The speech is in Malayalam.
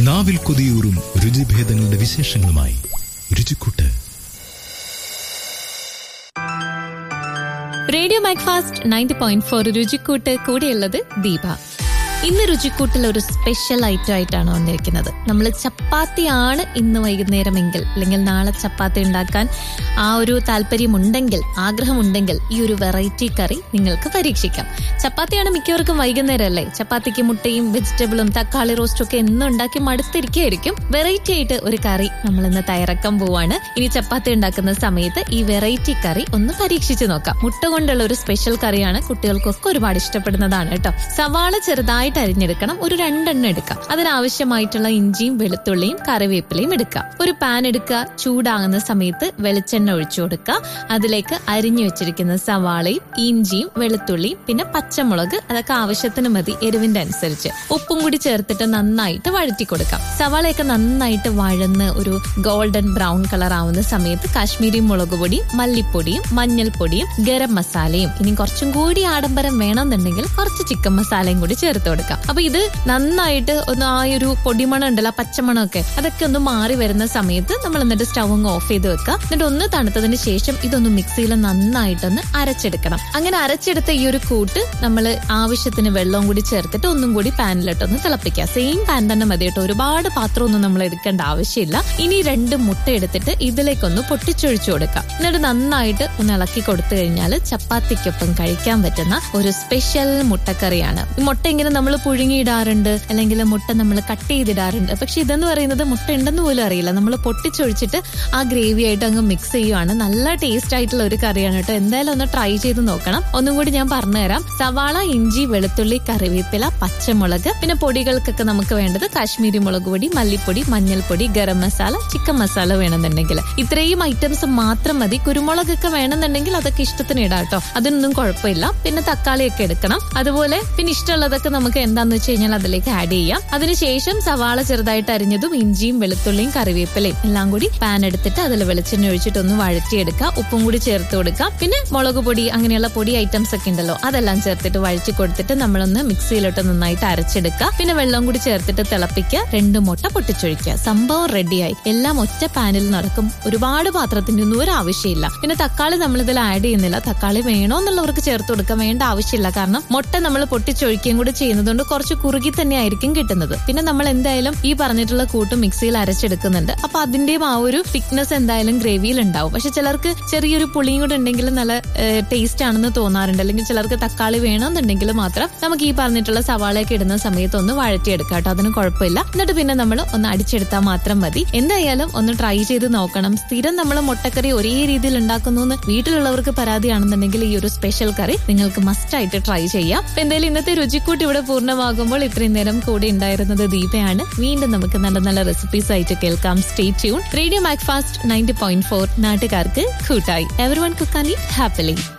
നാവിൽ കൊതിയൂറും രുചിഭേദങ്ങളുടെ വിശേഷങ്ങളുമായി രുചിക്കൂട്ട് radio Macfast ninety point four രുചിക്കൂട്ട് കൂടെയുള്ളത് ദീപ ഇന്ന് രുചിക്കൂട്ടിൽ ഒരു സ്പെഷ്യൽ ഐറ്റം ആയിട്ടാണ് വന്നിരിക്കുന്നത് നമ്മൾ ചപ്പാത്തിയാണ് ഇന്ന് വൈകുന്നേരമെങ്കിൽ അല്ലെങ്കിൽ നാളെ ചപ്പാത്തി ഉണ്ടാക്കാൻ ആ ഒരു താല്പര്യമുണ്ടെങ്കിൽ ആഗ്രഹമുണ്ടെങ്കിൽ ഈ ഒരു വെറൈറ്റി കറി നിങ്ങൾക്ക് പരീക്ഷിക്കാം ചപ്പാത്തിയാണ് മിക്കവർക്കും വൈകുന്നേരം അല്ലേ ചപ്പാത്തിക്ക് മുട്ടയും വെജിറ്റബിളും തക്കാളി റോസ്റ്റും ഒക്കെ എന്നും ഉണ്ടാക്കി മടുത്തിരിക്കുകയായിരിക്കും വെറൈറ്റി ആയിട്ട് ഒരു കറി നമ്മൾ ഇന്ന് തയ്യാറാക്കാൻ പോവാണ് ഇനി ചപ്പാത്തി ഉണ്ടാക്കുന്ന സമയത്ത് ഈ വെറൈറ്റി കറി ഒന്ന് പരീക്ഷിച്ച് നോക്കാം മുട്ട കൊണ്ടുള്ള ഒരു സ്പെഷ്യൽ കറിയാണ് കുട്ടികൾക്കൊക്കെ ഒരുപാട് ഇഷ്ടപ്പെടുന്നതാണ് കേട്ടോ സവാള ചെറുതായിട്ട് അരിഞ്ഞെടുക്കണം ഒരു രണ്ടെണ്ണം എടുക്കാം അതിനാവശ്യമായിട്ടുള്ള ഇഞ്ചിയും വെളുത്തുള്ളിയും കറിവേപ്പിലയും എടുക്കാം ഒരു പാൻ എടുക്കുക ചൂടാകുന്ന സമയത്ത് വെളിച്ചെണ്ണ ഒഴിച്ചു കൊടുക്കുക അതിലേക്ക് അരിഞ്ഞു വെച്ചിരിക്കുന്ന സവാളയും ഇഞ്ചിയും വെളുത്തുള്ളിയും പിന്നെ പച്ചമുളക് അതൊക്കെ ആവശ്യത്തിന് മതി എരിവിന്റെ അനുസരിച്ച് ഉപ്പും കൂടി ചേർത്തിട്ട് നന്നായിട്ട് വഴറ്റി കൊടുക്കാം സവാളയൊക്കെ നന്നായിട്ട് വഴന്ന് ഒരു ഗോൾഡൻ ബ്രൗൺ കളർ ആവുന്ന സമയത്ത് കാശ്മീരി മുളക് പൊടിയും മല്ലിപ്പൊടിയും മഞ്ഞൾപ്പൊടിയും ഗരം മസാലയും ഇനി കുറച്ചും കൂടി ആഡംബരം വേണമെന്നുണ്ടെങ്കിൽ കുറച്ച് ചിക്കൻ മസാലയും കൂടി ചേർത്ത് കൊടുക്കാം അപ്പൊ ഇത് നന്നായിട്ട് ഒന്ന് ആ ഒരു പൊടിമണം ഉണ്ടല്ലോ ആ പച്ചമണമൊക്കെ അതൊക്കെ ഒന്ന് മാറി വരുന്ന സമയത്ത് നമ്മൾ എന്നിട്ട് സ്റ്റവ് അങ്ങ് ഓഫ് ചെയ്ത് വെക്കുക എന്നിട്ട് ഒന്ന് തണുത്തതിന് ശേഷം ഇതൊന്ന് മിക്സിയിൽ നന്നായിട്ടൊന്ന് അരച്ചെടുക്കണം അങ്ങനെ അരച്ചെടുത്ത ഈ ഒരു കൂട്ട് നമ്മൾ ആവശ്യത്തിന് വെള്ളവും കൂടി ചേർത്തിട്ട് ഒന്നും കൂടി പാനിലിട്ടൊന്ന് തിളപ്പിക്കുക സെയിം പാൻ തന്നെ മതി കേട്ടോ ഒരുപാട് പാത്രമൊന്നും നമ്മൾ എടുക്കേണ്ട ആവശ്യമില്ല ഇനി രണ്ട് മുട്ട എടുത്തിട്ട് ഇതിലേക്കൊന്ന് പൊട്ടിച്ചൊഴിച്ചു കൊടുക്കാം എന്നിട്ട് നന്നായിട്ട് ഒന്ന് ഇളക്കി കൊടുത്തു കഴിഞ്ഞാൽ ചപ്പാത്തിക്കൊപ്പം കഴിക്കാൻ പറ്റുന്ന ഒരു സ്പെഷ്യൽ മുട്ടക്കറിയാണ് ഈ മുട്ട ഇങ്ങനെ നമ്മൾ പുഴുങ്ങിയിടാറുണ്ട് അല്ലെങ്കിൽ മുട്ട നമ്മൾ കട്ട് ചെയ്തിടാറുണ്ട് പക്ഷെ ഇതെന്ന് പറയുന്നത് മുട്ട ഉണ്ടെന്ന് പോലും അറിയില്ല നമ്മൾ പൊട്ടിച്ചൊഴിച്ചിട്ട് ആ ഗ്രേവി ആയിട്ട് അങ്ങ് മിക്സ് ചെയ്യുവാണ് നല്ല ടേസ്റ്റ് ആയിട്ടുള്ള ഒരു കറിയാണ് കേട്ടോ എന്തായാലും ഒന്ന് ട്രൈ ചെയ്ത് നോക്കണം ഒന്നും കൂടി ഞാൻ പറഞ്ഞുതരാം സവാള ഇഞ്ചി വെളുത്തുള്ളി കറിവേപ്പില പച്ചമുളക് പിന്നെ പൊടികൾക്കൊക്കെ നമുക്ക് വേണ്ടത് കാശ്മീരി മുളക് പൊടി മല്ലിപ്പൊടി മഞ്ഞൾപ്പൊടി ഗരം മസാല ചിക്കൻ മസാല വേണമെന്നുണ്ടെങ്കിൽ ഇത്രയും ഐറ്റംസ് മാത്രം മതി കുരുമുളകൊക്കെ വേണമെന്നുണ്ടെങ്കിൽ അതൊക്കെ ഇഷ്ടത്തിന് ഇടാം കേട്ടോ അതിനൊന്നും കുഴപ്പമില്ല പിന്നെ തക്കാളിയൊക്കെ എടുക്കണം അതുപോലെ പിന്നെ ഇഷ്ടമുള്ളതൊക്കെ നമുക്ക് എന്താന്ന് വെച്ച് കഴിഞ്ഞാൽ അതിലേക്ക് ആഡ് ചെയ്യാം അതിനുശേഷം സവാള ചെറുതായിട്ട് അരിഞ്ഞതും ഇഞ്ചിയും വെളുത്തുള്ളിയും കറിവേപ്പിലയും എല്ലാം കൂടി പാൻ എടുത്തിട്ട് അതിൽ വെളിച്ചെണ്ണ ഒഴിച്ചിട്ട് ഒന്ന് വഴറ്റിയെടുക്കുക ഉപ്പും കൂടി ചേർത്ത് കൊടുക്കാം പിന്നെ മുളക് പൊടി അങ്ങനെയുള്ള പൊടി ഐറ്റംസ് ഒക്കെ ഉണ്ടല്ലോ അതെല്ലാം ചേർത്തിട്ട് വഴറ്റി കൊടുത്തിട്ട് നമ്മളൊന്ന് മിക്സിയിലോട്ട് നന്നായിട്ട് അരച്ചെടുക്കുക പിന്നെ വെള്ളം കൂടി ചേർത്തിട്ട് തിളപ്പിക്കുക രണ്ട് മുട്ട പൊട്ടിച്ചൊഴിക്കുക സംഭവം റെഡിയായി എല്ലാം ഒറ്റ പാനിൽ നടക്കും ഒരുപാട് പാത്രത്തിന്റെ ഒന്നും ഒരു ആവശ്യമില്ല പിന്നെ തക്കാളി നമ്മൾ ഇതിൽ ആഡ് ചെയ്യുന്നില്ല തക്കാളി വേണോ എന്നുള്ളവർക്ക് ചേർത്ത് കൊടുക്കാൻ വേണ്ട ആവശ്യമില്ല കാരണം മുട്ട നമ്മൾ പൊട്ടിച്ചൊഴിക്കുകയും കൂടി ചെയ്യുന്നതുകൊണ്ട് കുറച്ച് കുറുകി തന്നെ ആയിരിക്കും കിട്ടുന്നത് പിന്നെ നമ്മൾ എന്തായാലും ഈ പറഞ്ഞിട്ടുള്ള കൂട്ട് മിക്സിയിൽ അരച്ചെടുക്കുന്നുണ്ട് അപ്പൊ അതിന്റെയും ആ ഒരു തിക്നെസ് എന്തായാലും ഗ്രേവിയിൽ ഉണ്ടാവും പക്ഷെ ചിലർക്ക് ചെറിയൊരു പുളിയും കൂടെ ഉണ്ടെങ്കിൽ നല്ല ടേസ്റ്റ് ആണെന്ന് തോന്നാറുണ്ട് അല്ലെങ്കിൽ ചിലർക്ക് തക്കാളി വേണമെന്നുണ്ടെങ്കിൽ മാത്രം നമുക്ക് ഈ പറഞ്ഞിട്ടുള്ള സവാളയൊക്കെ ഇടുന്ന സമയത്ത് ഒന്ന് വഴറ്റിയെടുക്കാം കേട്ടോ അതിന് കുഴപ്പമില്ല എന്നിട്ട് പിന്നെ നമ്മൾ ഒന്ന് അടിച്ചെടുത്താൽ മാത്രം മതി എന്തായാലും ഒന്ന് ട്രൈ ചെയ്ത് നോക്കണം സ്ഥിരം നമ്മൾ മുട്ടക്കറി ഒരേ രീതിയിൽ ഉണ്ടാക്കുന്നു എന്ന് വീട്ടിലുള്ളവർക്ക് പരാതിയാണെന്നുണ്ടെങ്കിൽ ഈ ഒരു സ്പെഷ്യൽ കറി നിങ്ങൾക്ക് മസ്റ്റ് ആയിട്ട് ട്രൈ ചെയ്യാം അപ്പൊ എന്തായാലും ഇന്നത്തെ രുചിക്കൂട്ട് ഇവിടെ പൂർണ്ണമാകുമ്പോൾ ഇത്രയും നേരം കൂടെ ഉണ്ടായിരുന്നത് ദീപയാണ് വീണ്ടും നമുക്ക് നല്ല നല്ല റെസിപ്പീസ് ആയിട്ട് കേൾക്കാം stay tune radio Macfast ninety point four നാട്ടുകാർക്ക് കൂട്ടായി എവർ വൺ കുക്കാനി ഹാപ്പിലി